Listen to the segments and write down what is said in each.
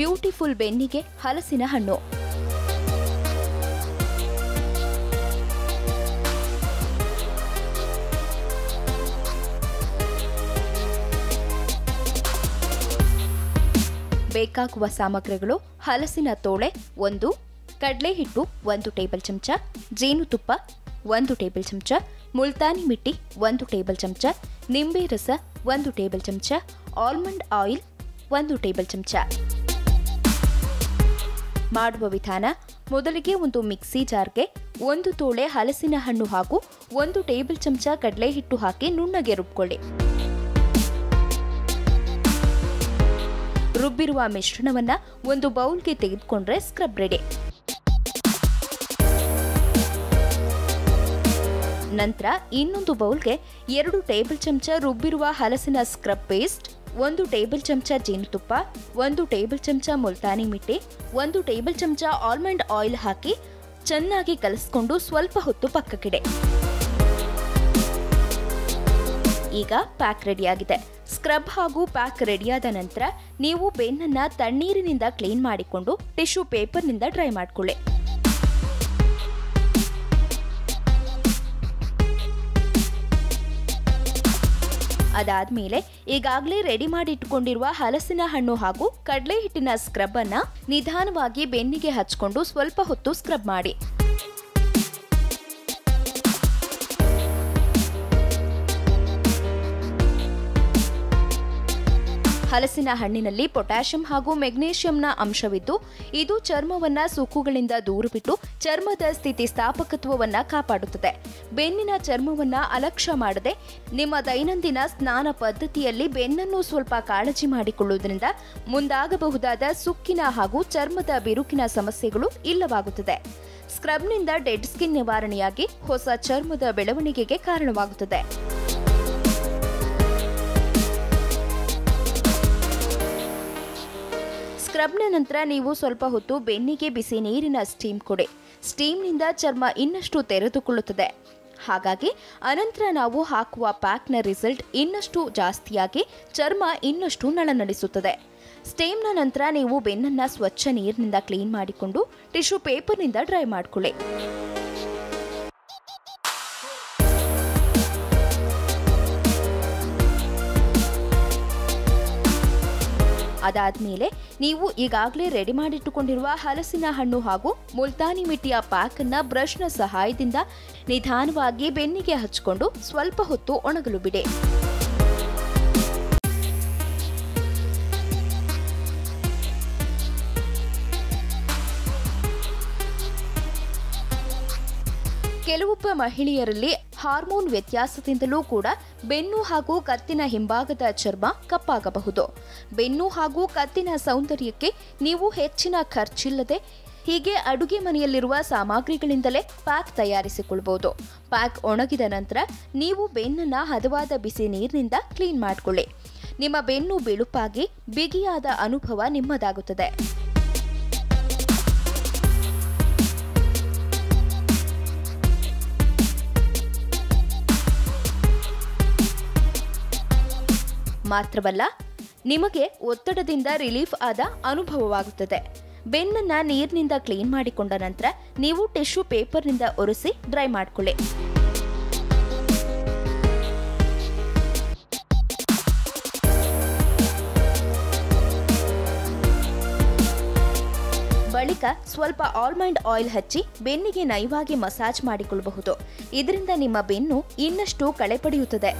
beautiful ಬೆನ್ನಿಗೆ ಹಲಸಿನ ಹಣ್ಣು ಬೇಕಾಗುವ ಸಾಮಗ್ರಿಗಳು ಹಲಸಿನ ತೋಳೆ ಒಂದು ಕಡಲೆ ಹಿಟ್ಟು ಒಂದು ಟೇಬಲ್ ಚಮಚ ಜೇನುತುಪ್ಪ ಒಂದು ಟೇಬಲ್ ಚಮಚ ಮುಲ್ತಾನಿ ಮಿಟ್ಟಿ ಒಂದು ಟೇಬಲ್ ಚಮಚ ನಿಂಬೆ ರಸ ಒಂದು ಟೇಬಲ್ ಚಮಚ ಆಲ್ಮಂಡ್ ಆಯಿಲ್ ಒಂದು ಟೇಬಲ್ ಚಮಚ ಮಾಡುವ ವಿಧಾನ ಮೊದಲಿಗೆ ಒಂದು ಮಿಕ್ಸಿ ಜಾರ್ಗೆ ಒಂದು ತೋಳೆ ಹಲಸಿನ ಹಣ್ಣು ಹಾಗೂ ಒಂದು ಟೇಬಲ್ ಚಮಚ ಕಡಲೆ ಹಿಟ್ಟು ಹಾಕಿ ನುಣ್ಣಗೆ ರುಬ್ಕೊಳ್ಳಿ ರುಬ್ಬಿರುವ ಮಿಶ್ರಣವನ್ನ ಒಂದು ಬೌಲ್ಗೆ ತೆಗೆದುಕೊಂಡ್ರೆ ಸ್ಕ್ರಬ್ ರೆಡಿ ನಂತರ ಇನ್ನೊಂದು ಬೌಲ್ಗೆ ಎರಡು ಟೇಬಲ್ ಚಮಚ ರುಬ್ಬಿರುವ ಹಲಸಿನ ಸ್ಕ್ರಬ್ ಪೇಸ್ಟ್ ಒಂದು ಟೇಬಲ್ ಚಮಚ ಜೇನುತುಪ್ಪ ಒಂದು ಟೇಬಲ್ ಚಮಚ ಮುಲ್ತಾನಿ ಮಿಟ್ಟಿ ಒಂದು ಟೇಬಲ್ ಚಮಚ ಆಲ್ಮಂಡ್ ಆಯಿಲ್ ಹಾಕಿ ಚೆನ್ನಾಗಿ ಕಲಸ್ಕೊಂಡು ಸ್ವಲ್ಪ ಹೊತ್ತು ಪಕ್ಕಕ್ಕಿಡೆ ಈಗ ಪ್ಯಾಕ್ ರೆಡಿಯಾಗಿದೆ ಸ್ಕ್ರಬ್ ಹಾಗೂ ಪ್ಯಾಕ್ ರೆಡಿಯಾದ ನಂತರ ನೀವು ಬೆನ್ನನ್ನ ತಣ್ಣೀರಿನಿಂದ ಕ್ಲೀನ್ ಮಾಡಿಕೊಂಡು ಟಿಶ್ಯೂ ಪೇಪರ್ನಿಂದ ಡ್ರೈ ಮಾಡ್ಕೊಳ್ಳಿ ಅದಾದ್ಮೇಲೆ ಈಗಾಗಲೇ ರೆಡಿ ಮಾಡಿಟ್ಟುಕೊಂಡಿರುವ ಹಲಸಿನ ಹಣ್ಣು ಹಾಗೂ ಕಡಲೆ ಹಿಟ್ಟಿನ ಸ್ಕ್ರಬ್ ಅನ್ನ ನಿಧಾನವಾಗಿ ಬೆನ್ನಿಗೆ ಹಚ್ಕೊಂಡು ಸ್ವಲ್ಪ ಹೊತ್ತು ಸ್ಕ್ರಬ್ ಮಾಡಿ ಹಲಸಿನ ಹಣ್ಣಿನಲ್ಲಿ ಪೊಟ್ಯಾಷಿಯಂ ಹಾಗೂ ಮೆಗ್ನೀಷಿಯಂನ ಅಂಶವಿದ್ದು ಇದು ಚರ್ಮವನ್ನ ಸುಕ್ಕುಗಳಿಂದ ದೂರವಿಟ್ಟು ಚರ್ಮದ ಸ್ಥಿತಿಸ್ಥಾಪಕತ್ವವನ್ನ ಕಾಪಾಡುತ್ತದೆ ಬೆನ್ನಿನ ಚರ್ಮವನ್ನ ಅಲಕ್ಷ್ಯ ಮಾಡದೆ ನಿಮ್ಮ ದೈನಂದಿನ ಸ್ನಾನ ಪದ್ಧತಿಯಲ್ಲಿ ಬೆನ್ನನ್ನು ಸ್ವಲ್ಪ ಕಾಳಜಿ ಮಾಡಿಕೊಳ್ಳುವುದರಿಂದ ಮುಂದಾಗಬಹುದಾದ ಸುಕ್ಕಿನ ಹಾಗೂ ಚರ್ಮದ ಬಿರುಕಿನ ಸಮಸ್ಯೆಗಳು ಇಲ್ಲವಾಗುತ್ತದೆ ಸ್ಕ್ರಬ್ನಿಂದ ಡೆಡ್ ಸ್ಕಿನ್ ನಿವಾರಣೆಯಾಗಿ ಹೊಸ ಚರ್ಮದ ಬೆಳವಣಿಗೆಗೆ ಕಾರಣವಾಗುತ್ತದೆ ಸ್ಕ್ರಬ್ನ ನಂತರ ನೀವು ಸ್ವಲ್ಪ ಹೊತ್ತು ಬೆನ್ನಿಗೆ ಬಿಸಿ ನೀರಿನ ಸ್ಟೀಮ್ ಕೊಡಿ ಸ್ಟೀಮ್ನಿಂದ ಚರ್ಮ ಇನ್ನಷ್ಟು ತೆರೆದುಕೊಳ್ಳುತ್ತದೆ ಹಾಗಾಗಿ ಅನಂತರ ನಾವು ಹಾಕುವ ಪ್ಯಾಕ್ನ ರಿಸಲ್ಟ್ ಇನ್ನಷ್ಟು ಜಾಸ್ತಿಯಾಗಿ ಚರ್ಮ ಇನ್ನಷ್ಟು ನಳನಡಿಸುತ್ತದೆ ಸ್ಟೀಮ್ನ ನಂತರ ನೀವು ಬೆನ್ನನ್ನು ಸ್ವಚ್ಛ ನೀರಿನಿಂದ ಕ್ಲೀನ್ ಮಾಡಿಕೊಂಡು ಟಿಶ್ಯೂ ಪೇಪರ್ನಿಂದ ಡ್ರೈ ಮಾಡಿಕೊಳ್ಳಿ ಅದಾದ್ಮೇಲೆ ನೀವು ಈಗಾಗಲೇ ರೆಡಿ ಮಾಡಿಟ್ಟುಕೊಂಡಿರುವ ಹಲಸಿನ ಹಣ್ಣು ಹಾಗೂ ಮುಲ್ತಾನಿ ಮಿಟ್ಟಿಯ ಪ್ಯಾಕ್ ಅನ್ನ ಬ್ರಷ್ನ ಸಹಾಯದಿಂದ ನಿಧಾನವಾಗಿ ಬೆನ್ನಿಗೆ ಹಚ್ಕೊಂಡು ಸ್ವಲ್ಪ ಹೊತ್ತು ಒಣಗಲು ಬಿಡಿ ಕೆಲವೊಬ್ಬ ಮಹಿಳೆಯರಲ್ಲಿ ಹಾರ್ಮೋನ್ ವ್ಯತ್ಯಾಸದಿಂದಲೂ ಕೂಡ ಬೆನ್ನು ಹಾಗೂ ಕತ್ತಿನ ಹಿಂಭಾಗದ ಚರ್ಮ ಕಪ್ಪಾಗಬಹುದು ಬೆನ್ನು ಹಾಗೂ ಕತ್ತಿನ ಸೌಂದರ್ಯಕ್ಕೆ ನೀವು ಹೆಚ್ಚಿನ ಖರ್ಚಿಲ್ಲದೆ ಹೀಗೆ ಅಡುಗೆ ಮನೆಯಲ್ಲಿರುವ ಸಾಮಗ್ರಿಗಳಿಂದಲೇ ಪ್ಯಾಕ್ ತಯಾರಿಸಿಕೊಳ್ಬಹುದು ಪ್ಯಾಕ್ ಒಣಗಿದ ನಂತರ ನೀವು ಬೆನ್ನನ್ನ ಹದವಾದ ಬಿಸಿ ನೀರಿನಿಂದ ಕ್ಲೀನ್ ಮಾಡಿಕೊಳ್ಳಿ ನಿಮ್ಮ ಬೆನ್ನು ಬಿಳುಪಾಗಿ ಬಿಗಿಯಾದ ಅನುಭವ ನಿಮ್ಮದಾಗುತ್ತದೆ ಮಾತ್ರವಲ್ಲ ನಿಮಗೆ ಒತ್ತಡದಿಂದ ರಿಲೀಫ್ ಆದ ಅನುಭವವಾಗುತ್ತದೆ ಬೆನ್ನನ್ನ ನೀರಿನಿಂದ ಕ್ಲೀನ್ ಮಾಡಿಕೊಂಡ ನಂತರ ನೀವು ಟಿಶ್ಯೂ ಪೇಪರ್ನಿಂದ ಒರೆಸಿ ಡ್ರೈ ಮಾಡಿಕೊಳ್ಳಿ ಬಳಿಕ ಸ್ವಲ್ಪ ಆಲ್ಮಂಡ್ ಆಯಿಲ್ ಹಚ್ಚಿ ಬೆನ್ನಿಗೆ ನಯವಾಗಿ ಮಸಾಜ್ ಮಾಡಿಕೊಳ್ಳಬಹುದು ಇದರಿಂದ ನಿಮ್ಮ ಬೆನ್ನು ಇನ್ನಷ್ಟು ಕಳೆ ಪಡೆಯುತ್ತದೆ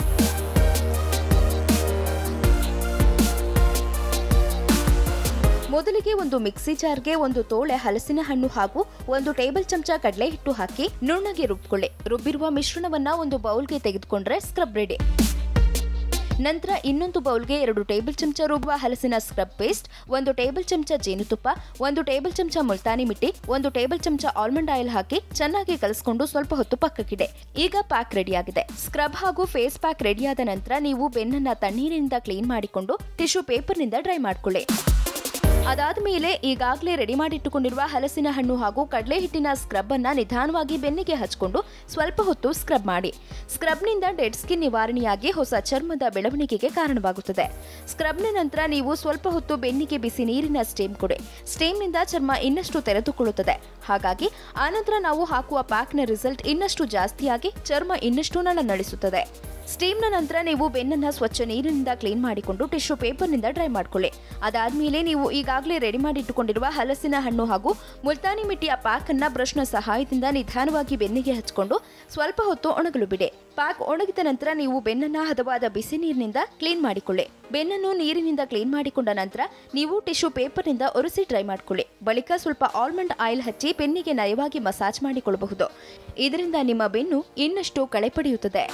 ಮೊದಲಿಗೆ ಒಂದು ಮಿಕ್ಸಿ ಜಾರ್ಗೆ ಒಂದು ತೋಳೆ ಹಲಸಿನ ಹಣ್ಣು ಹಾಗೂ ಒಂದು ಟೇಬಲ್ ಚಮಚ ಕಡಲೆ ಹಿಟ್ಟು ಹಾಕಿ ನುಣ್ಣಗೆ ರುಬ್ಕೊಳ್ಳಿ ರುಬ್ಬಿರುವ ಮಿಶ್ರಣವನ್ನ ಒಂದು ಬೌಲ್ಗೆ ತೆಗೆದುಕೊಂಡ್ರೆ ಸ್ಕ್ರಬ್ ರೆಡಿ ನಂತರ ಇನ್ನೊಂದು ಬೌಲ್ಗೆ ಎರಡು ಟೇಬಲ್ ಚಮಚ ರುಬ್ಬುವ ಹಲಸಿನ ಸ್ಕ್ರಬ್ ಪೇಸ್ಟ್ ಒಂದು ಟೇಬಲ್ ಚಮಚ ಜೇನುತುಪ್ಪ ಒಂದು ಟೇಬಲ್ ಚಮಚ ಮುಲ್ತಾನಿ ಮಿಟ್ಟಿ ಒಂದು ಟೇಬಲ್ ಚಮಚ ಆಲ್ಮಂಡ್ ಆಯಿಲ್ ಹಾಕಿ ಚೆನ್ನಾಗಿ ಕಲಸ್ಕೊಂಡು ಸ್ವಲ್ಪ ಹೊತ್ತು ಪಕ್ಕಕ್ಕಿಡೆ ಈಗ ಪ್ಯಾಕ್ ರೆಡಿಯಾಗಿದೆ ಸ್ಕ್ರಬ್ ಹಾಗೂ ಫೇಸ್ ಪ್ಯಾಕ್ ರೆಡಿಯಾದ ನಂತರ ನೀವು ಬೆನ್ನನ್ನ ತಣ್ಣೀರಿನಿಂದ ಕ್ಲೀನ್ ಮಾಡಿಕೊಂಡು ಟಿಶ್ಯೂ ಪೇಪರ್ನಿಂದ ಡ್ರೈ ಮಾಡ್ಕೊಳ್ಳಿ ಅದಾದ ಮೇಲೆ ಈಗಾಗಲೇ ರೆಡಿ ಮಾಡಿಟ್ಟುಕೊಂಡಿರುವ ಹಲಸಿನ ಹಣ್ಣು ಹಾಗೂ ಕಡಲೆ ಹಿಟ್ಟಿನ ಸ್ಕ್ರಬ್ ಅನ್ನ ನಿಧಾನವಾಗಿ ಬೆನ್ನಿಗೆ ಹಚ್ಕೊಂಡು ಸ್ವಲ್ಪ ಹೊತ್ತು ಸ್ಕ್ರಬ್ ಮಾಡಿ ಸ್ಕ್ರಬ್ನಿಂದ ಡೆಡ್ ಸ್ಕಿನ್ ನಿವಾರಣೆಯಾಗಿ ಹೊಸ ಚರ್ಮದ ಬೆಳವಣಿಗೆಗೆ ಕಾರಣವಾಗುತ್ತದೆ ಸ್ಕ್ರಬ್ನ ನಂತರ ನೀವು ಸ್ವಲ್ಪ ಹೊತ್ತು ಬೆನ್ನಿಗೆ ಬಿಸಿ ನೀರಿನ ಸ್ಟೀಮ್ ಕೊಡಿ ಸ್ಟೀಮ್ನಿಂದ ಚರ್ಮ ಇನ್ನಷ್ಟು ತೆರೆದುಕೊಳ್ಳುತ್ತದೆ ಹಾಗಾಗಿ ಆನಂತರ ನಾವು ಹಾಕುವ ಪ್ಯಾಕ್ನ ರಿಸಲ್ಟ್ ಇನ್ನಷ್ಟು ಜಾಸ್ತಿಯಾಗಿ ಚರ್ಮ ಇನ್ನಷ್ಟು ನಳನಳಿಸುತ್ತದೆ ಸ್ಟೀಮ್ನ ನಂತರ ನೀವು ಬೆನ್ನನ್ನ ಸ್ವಚ್ಛ ನೀರಿನಿಂದ ಕ್ಲೀನ್ ಮಾಡಿಕೊಂಡು ಟಿಶ್ಯೂ ಪೇಪರ್ನಿಂದ ಡ್ರೈ ಮಾಡ್ಕೊಳ್ಳಿ ಅದಾದ್ಮೇಲೆ ನೀವು ಈಗಾಗಲೇ ರೆಡಿ ಮಾಡಿಟ್ಟುಕೊಂಡಿರುವ ಹಲಸಿನ ಹಣ್ಣು ಹಾಗೂ ಮುಲ್ತಾನಿ ಮಿಟ್ಟಿಯ ಪ್ಯಾಕ್ ಅನ್ನ ಬ್ರಷ್ನ ಸಹಾಯದಿಂದ ನಿಧಾನವಾಗಿ ಬೆನ್ನಿಗೆ ಹಚ್ಕೊಂಡು ಸ್ವಲ್ಪ ಹೊತ್ತು ಒಣಗಲು ಬಿಡಿ ಪ್ಯಾಕ್ ಒಣಗಿದ ನಂತರ ನೀವು ಬೆನ್ನನ್ನ ಹದವಾದ ಬಿಸಿ ನೀರಿನಿಂದ ಕ್ಲೀನ್ ಮಾಡಿಕೊಳ್ಳಿ ಬೆನ್ನನ್ನು ನೀರಿನಿಂದ ಕ್ಲೀನ್ ಮಾಡಿಕೊಂಡ ನಂತರ ನೀವು ಟಿಶ್ಯೂ ಪೇಪರ್ನಿಂದ ಒರೆಸಿ ಡ್ರೈ ಮಾಡ್ಕೊಳ್ಳಿ ಬಳಿಕ ಸ್ವಲ್ಪ ಆಲ್ಮಂಡ್ ಆಯಿಲ್ ಹಚ್ಚಿ ಬೆನ್ನಿಗೆ ನಯವಾಗಿ ಮಸಾಜ್ ಮಾಡಿಕೊಳ್ಳಬಹುದು ಇದರಿಂದ ನಿಮ್ಮ ಬೆನ್ನು ಇನ್ನಷ್ಟು ಕಳೆ ಪಡೆಯುತ್ತದೆ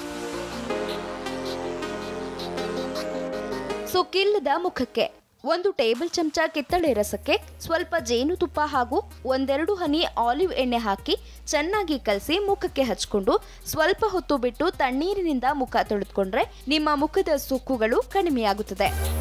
ಸುಕ್ಕಿಲ್ಲದ ಮುಖಕ್ಕೆ ಒಂದು ಟೇಬಲ್ ಚಮಚ ಕಿತ್ತಳೆ ರಸಕ್ಕೆ ಸ್ವಲ್ಪ ಜೇನುತುಪ್ಪ ಹಾಗೂ ಒಂದೆರಡು ಹನಿ ಆಲಿವ್ ಎಣ್ಣೆ ಹಾಕಿ ಚೆನ್ನಾಗಿ ಕಲಸಿ ಮುಖಕ್ಕೆ ಹಚ್ಕೊಂಡು ಸ್ವಲ್ಪ ಹೊತ್ತು ಬಿಟ್ಟು ತಣ್ಣೀರಿನಿಂದ ಮುಖ ತೊಳೆದುಕೊಂಡ್ರೆ ನಿಮ್ಮ ಮುಖದ ಸುಕ್ಕುಗಳು ಕಡಿಮೆಯಾಗುತ್ತದೆ